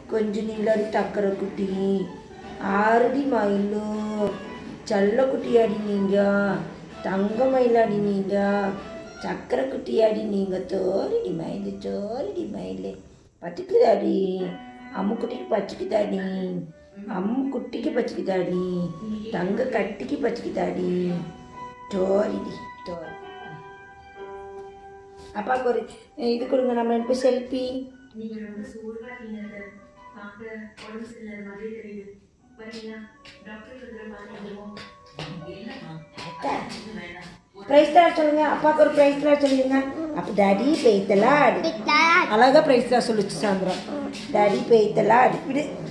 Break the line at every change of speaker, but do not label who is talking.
கொஞ்சம் நில்லாடி டக்கரை குட்டி ஆறுடி மயிலு செல்ல குட்டியாடி நீங்க தங்க மயிலாடி நீங்க சக்கரை குட்டியாடி நீங்க தோரிடி மயிலு தோரிடி மயிலு பச்சுக்குதாடி அம்மு குட்டிக்கு பச்சுக்குதாடி அம்மு குட்டிக்கு பச்சுக்குதாடி தங்க கட்டிக்கு பச்சுக்குதாடி தோரிடி தோரி அப்பாவுக்கு ஒரு இது கொடுங்க நம்ம ரெண்டு பேர் செல்ஃபி
நீங்க ரொம்ப சோர்வா இருக்கீங்க பார்க்க உடம்பு சரியில்லாத மாதிரி தெரியுது வரீங்களா டாக்டர் சொல்ற மாதிரி வந்துருவோம்
பிரைஸ் தரா சொல்லுங்க அப்பாவுக்கு ஒரு பிரைஸ் தரா சொல்லுங்க அப்போ டாடி பெய்த்தலா அடி அழகா பிரைஸ் தரா சொல்லுச்சு சாந்திரம் டாடி பெய்த்தலா அடி விடு